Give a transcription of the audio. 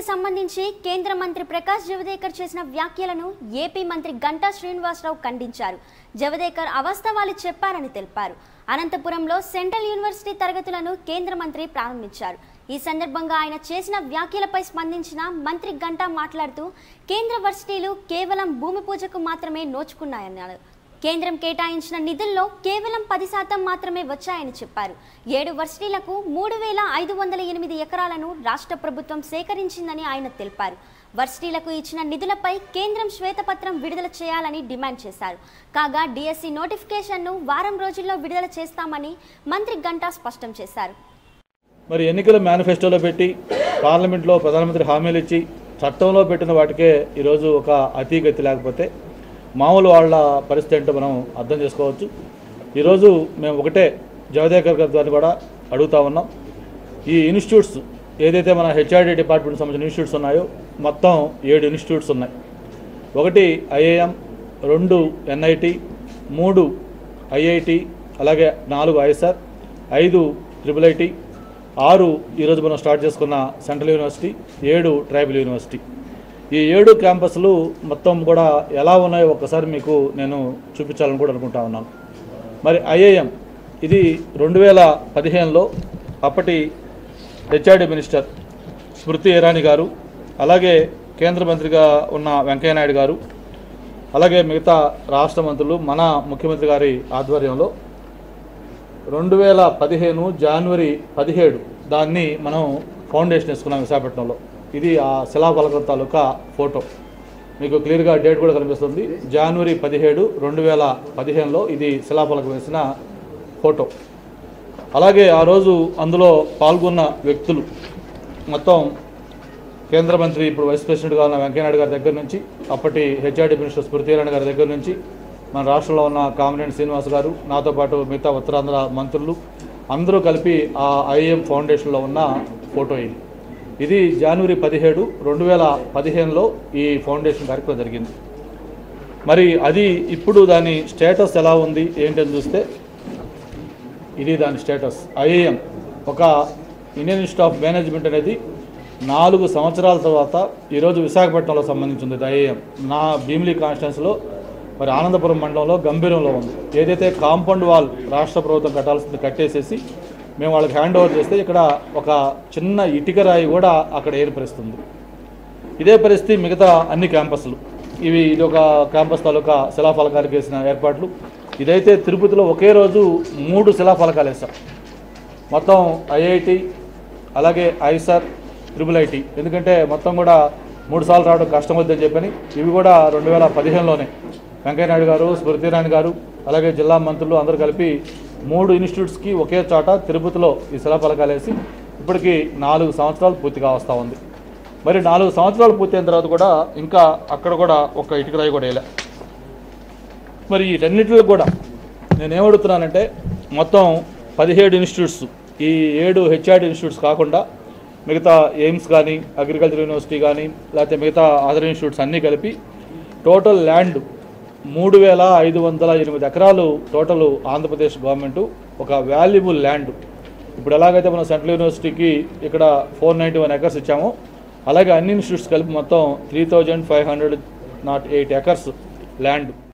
వర్సిటీలకు సంబంధించి కేంద్ర మంత్రి ప్రకాష్ జవదేకర్ చేసిన వ్యాఖ్యలను ఏపీ మంత్రి గంటా శ్రీనివాసరావు ఖండించారు జవదేకర్ అవాస్తవాలు చెప్పారని తెలిపారు అనంతపురంలో సెంట్రల్ యూనివర్సిటీ తరగతులను కేంద్ర మంత్రి ప్రారంభించారు ఈ సందర్భంగా ఆయన చేసిన వ్యాఖ్యలపై స్పందించిన మంత్రి గంటా మాట్లాడుతూ కేంద్ర వర్సిటీలు కేవలం భూమి పూజకు మాత్రమే నోచుకున్నాయన్నారు కేంద్రం కేటాయించిన నిధుల్లో కేవలం పది శాతం మాత్రమే వచ్చాయని చెప్పారు ఏడు వర్సిటీలకు మూడు వేల ఐదు వందల ఎనిమిది ఎకరాలను రాష్ట్ర ప్రభుత్వం సేకరించిందని ఆయన తెలిపారు వర్సిటీలకు ఇచ్చిన నిధులపై కేంద్రం శ్వేతపత్రం విడుదల చేయాలని డిమాండ్ చేశారు కాగా డిఎస్సి నోటిఫికేషన్ను వారం రోజుల్లో విడుదల చేస్తామని మంత్రి గంటా స్పష్టం చేశారు మరి ఎన్నికల మేనిఫెస్టోలో పెట్టి పార్లమెంట్లో ప్రధానమంత్రి హామీలు ఇచ్చి చట్టంలో పెట్టిన వాటికే ఈరోజు ఒక అతీగతి లేకపోతే మామూలు వాళ్ళ పరిస్థితి ఏంటో మనం అర్థం చేసుకోవచ్చు ఈరోజు మేము ఒకటే జవదేకర్ గారి గారిని కూడా అడుగుతా ఉన్నాం ఈ ఇన్స్టిట్యూట్స్ ఏదైతే మన హెచ్ఆర్డి డిపార్ట్మెంట్ సంబంధించిన ఇన్స్టిట్యూట్స్ ఉన్నాయో మొత్తం ఏడు ఇన్స్టిట్యూట్స్ ఉన్నాయి ఒకటి ఐఏఎం రెండు ఎన్ఐటి మూడు ఐఐటి అలాగే నాలుగు ఐఎస్ఆర్ ఐదు ట్రిపుల్ ఐటి ఆరు ఈరోజు మనం స్టార్ట్ చేసుకున్న సెంట్రల్ యూనివర్సిటీ ఏడు ట్రైబల్ యూనివర్సిటీ ఈ ఏడు క్యాంపస్లు మొత్తం కూడా ఎలా ఉన్నాయో ఒక్కసారి మీకు నేను చూపించాలని కూడా అనుకుంటా ఉన్నాను మరి ఐఏఎం ఇది రెండు వేల పదిహేనులో అప్పటి హెచ్ఆర్డి మినిస్టర్ స్మృతి ఇరానీ గారు అలాగే కేంద్ర మంత్రిగా ఉన్న వెంకయ్యనాయుడు గారు అలాగే మిగతా రాష్ట్ర మంత్రులు మన ముఖ్యమంత్రి గారి ఆధ్వర్యంలో రెండు వేల పదిహేను జనవరి పదిహేడు దాన్ని మనం ఫౌండేషన్ వేసుకున్నాం విశాఖపట్నంలో ఇది ఆ శిలాఫలకం తాలూకా ఫోటో మీకు క్లియర్గా డేట్ కూడా కనిపిస్తుంది జనవరి పదిహేడు రెండు వేల పదిహేనులో ఇది శిలాఫలకం వేసిన ఫోటో అలాగే ఆ రోజు అందులో పాల్గొన్న వ్యక్తులు మొత్తం కేంద్ర మంత్రి ఇప్పుడు వైస్ ప్రెసిడెంట్గా ఉన్న వెంకయ్యనాయుడు గారి దగ్గర నుంచి అప్పటి హెచ్ఆర్డి మినిస్టర్ స్మృతి ఇరానీ గారి దగ్గర నుంచి మన రాష్ట్రంలో ఉన్న కామినేని శ్రీనివాస్ గారు నాతో పాటు మిగతా ఉత్తరాంధ్ర మంత్రులు అందరూ కలిపి ఆ ఐఎం ఫౌండేషన్లో ఉన్న ఫోటో ఇది ఇది జనవరి పదిహేడు రెండు వేల పదిహేనులో ఈ ఫౌండేషన్ కార్యక్రమం జరిగింది మరి అది ఇప్పుడు దాని స్టేటస్ ఎలా ఉంది ఏంటని చూస్తే ఇది దాని స్టేటస్ ఐఏఎం ఒక ఇండియన్ ఇన్స్టిట్యూట్ ఆఫ్ మేనేజ్మెంట్ అనేది నాలుగు సంవత్సరాల తర్వాత ఈరోజు విశాఖపట్నంలో సంబంధించింది ఇది ఐఏఎం నా భీమిలీ కాన్స్టిట్యున్సీలో మరి ఆనందపురం మండలంలో గంభీరంలో ఉంది ఏదైతే కాంపౌండ్ వాల్ రాష్ట్ర ప్రభుత్వం కట్టాల్సింది కట్టేసేసి మేము వాళ్ళకి హ్యాండ్ ఓవర్ చేస్తే ఇక్కడ ఒక చిన్న ఇటుక రాయి కూడా అక్కడ ఏర్పరుస్తుంది ఇదే పరిస్థితి మిగతా అన్ని క్యాంపస్లు ఇవి ఇది ఒక క్యాంపస్ తాలూకా శిలాఫలకాలకు వేసిన ఏర్పాట్లు ఇదైతే తిరుపతిలో ఒకే రోజు మూడు శిలాఫలకాలు వేశాం మొత్తం ఐఐటి అలాగే ఐసర్ ట్రిపుల్ ఐటి ఎందుకంటే మొత్తం కూడా మూడు సార్లు రావడం కష్టం వద్దని చెప్పని ఇవి కూడా రెండు వేల పదిహేనులోనే వెంకయ్యనాయుడు గారు స్మృతి ఇరానీ గారు అలాగే జిల్లా మంత్రులు అందరూ కలిపి మూడు ఇన్స్టిట్యూట్స్కి ఒకే చోట తిరుపతిలో ఈ శిలాఫలకాలు వేసి ఇప్పటికి నాలుగు సంవత్సరాలు పూర్తిగా వస్తూ ఉంది మరి నాలుగు సంవత్సరాలు పూర్తయిన తర్వాత కూడా ఇంకా అక్కడ కూడా ఒక ఇటుక రాయి కూడా వేయలే మరి వీటన్నిటిలో కూడా నేనేమడుగుతున్నానంటే మొత్తం పదిహేడు ఇన్స్టిట్యూట్స్ ఈ ఏడు హెచ్ఆర్డి ఇన్స్టిట్యూట్స్ కాకుండా మిగతా ఎయిమ్స్ కానీ అగ్రికల్చర్ యూనివర్సిటీ కానీ లేకపోతే మిగతా అదర్ ఇన్స్టిట్యూట్స్ అన్నీ కలిపి టోటల్ ల్యాండ్ మూడు వేల ఐదు వందల ఎనిమిది ఎకరాలు టోటల్ ఆంధ్రప్రదేశ్ గవర్నమెంట్ ఒక వాల్యుబుల్ ల్యాండ్ ఇప్పుడు ఎలాగైతే మనం సెంట్రల్ యూనివర్సిటీకి ఇక్కడ ఫోర్ నైంటీ వన్ ఎకర్స్ ఇచ్చామో అలాగే అన్ని ఇన్స్టిట్యూట్స్ కలిపి మొత్తం three thousand five hundred not eight acres land